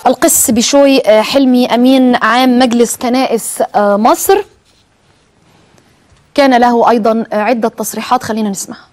القس بشوي حلمي أمين عام مجلس كنائس مصر كان له أيضا عدة تصريحات خلينا نسمعها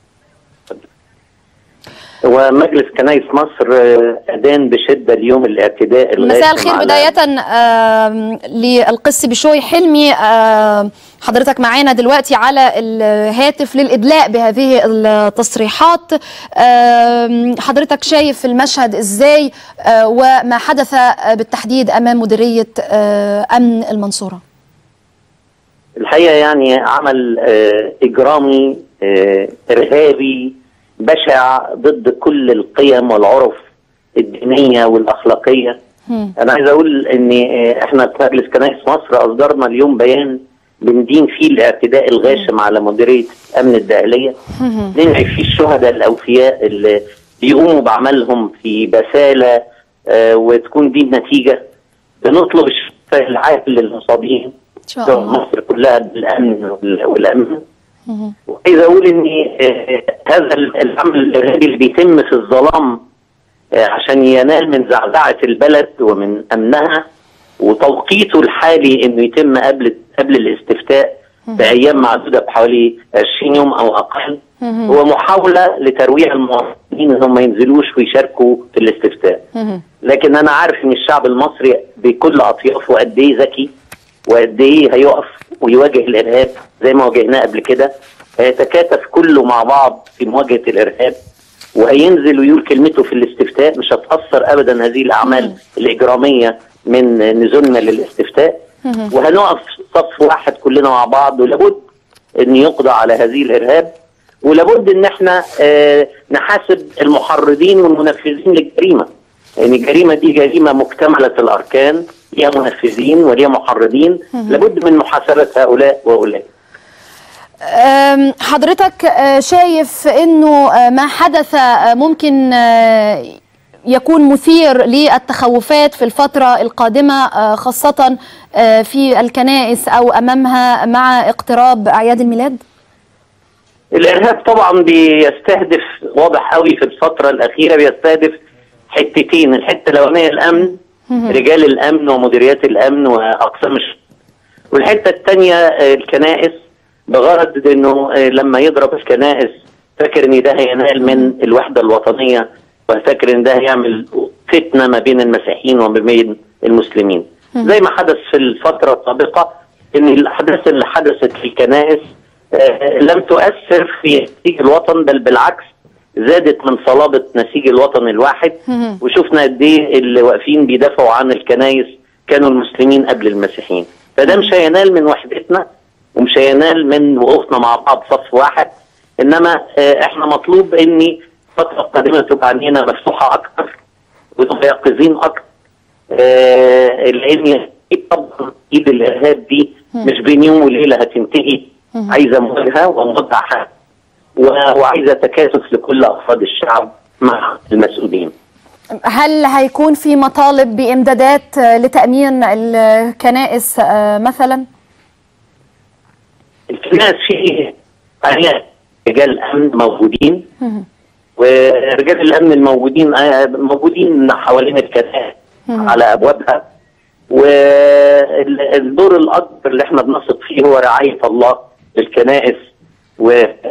ومجلس كنائس مصر أدان بشدة اليوم الاعتداء مساء الخير بداية للقس بشوي حلمي حضرتك معانا دلوقتي على الهاتف للإدلاء بهذه التصريحات حضرتك شايف المشهد إزاي وما حدث بالتحديد أمام مديرية أمن المنصورة الحقيقة يعني عمل إجرامي إرهابي بشع ضد كل القيم والعرف الدينيه والاخلاقيه انا عايز اقول ان احنا في مجلس كنائس مصر اصدرنا اليوم بيان بندين فيه الاعتداء الغاشم على مديريه امن الداخليه ندعي فيه الشهداء الاوفياء اللي بيقوموا بعملهم في بساله آه وتكون دي النتيجه بنطلب الشفاء العاجل للمصابين مصر كلها بالامن والامان وعايز اقول ان هذا العمل الارهابي اللي بيتم في الظلام عشان ينال من زعزعه البلد ومن امنها وتوقيته الحالي انه يتم قبل قبل الاستفتاء بايام معدوده بحوالي 20 يوم او اقل هو محاوله لترويع المواطنين انهم ما ينزلوش ويشاركوا في الاستفتاء لكن انا عارف ان الشعب المصري بكل اطيافه قد ايه ذكي وقد ايه هيقف ويواجه الارهاب زي ما واجهناه قبل كده هيتكاتف كله مع بعض في مواجهه الارهاب وهينزل ويقول كلمته في الاستفتاء مش هتاثر ابدا هذه الاعمال مم. الاجراميه من نزولنا للاستفتاء مم. وهنقف صف واحد كلنا مع بعض ولابد ان يقضى على هذه الارهاب ولابد ان احنا آه نحاسب المحرضين والمنفذين للجريمه لان يعني الجريمه دي جريمه مكتمله الاركان ليها منفذين وليها محرضين لابد من محاسبه هؤلاء واولئك حضرتك شايف انه ما حدث ممكن يكون مثير للتخوفات في الفترة القادمة خاصة في الكنائس أو أمامها مع اقتراب أعياد الميلاد؟ الإرهاب طبعا بيستهدف واضح قوي في الفترة الأخيرة بيستهدف حتتين الحتة الأولانية الأمن رجال الأمن ومديريات الأمن وأقسام والحتة الثانية الكنائس بغرض انه لما يضرب الكنائس فاكر ان ده هينال من الوحده الوطنيه وفاكر ان ده هيعمل فتنه ما بين المسيحيين وما بين المسلمين زي ما حدث في الفتره السابقه ان الاحداث اللي حدثت في الكنائس لم تؤثر في نسيج الوطن بل بالعكس زادت من صلابه نسيج الوطن الواحد وشفنا قد ايه اللي واقفين بيدافعوا عن الكنائس كانوا المسلمين قبل المسيحيين فده مش هينال من وحدتنا ومش هينال من وقوفنا مع بعض صف واحد انما احنا مطلوب ان الفتره القادمه تبقى عينينا مفتوحه اكثر ونبقى يقظين اكثر لان طبعا ايد الارهاب دي مش بين يوم وليله هتنتهي عايزه مواجهه ومواجهه وعايزه تكاتف لكل افراد الشعب مع المسؤولين. هل هيكون في مطالب بامدادات لتامين الكنائس مثلا؟ الكنائس فيه رجال امن موجودين ورجال الامن الموجودين موجودين حوالين الكنائس على ابوابها والدور الاكبر اللي احنا بنثق فيه هو رعايه الله للكنائس و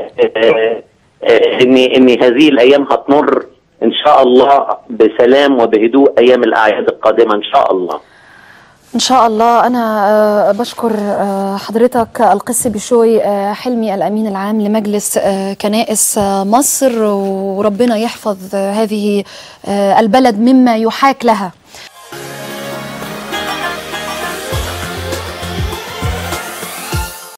ان ان هذه الايام هتمر ان شاء الله بسلام وبهدوء ايام الاعياد القادمه ان شاء الله إن شاء الله أنا بشكر حضرتك القس بشوي حلمي الأمين العام لمجلس كنائس مصر وربنا يحفظ هذه البلد مما يحاك لها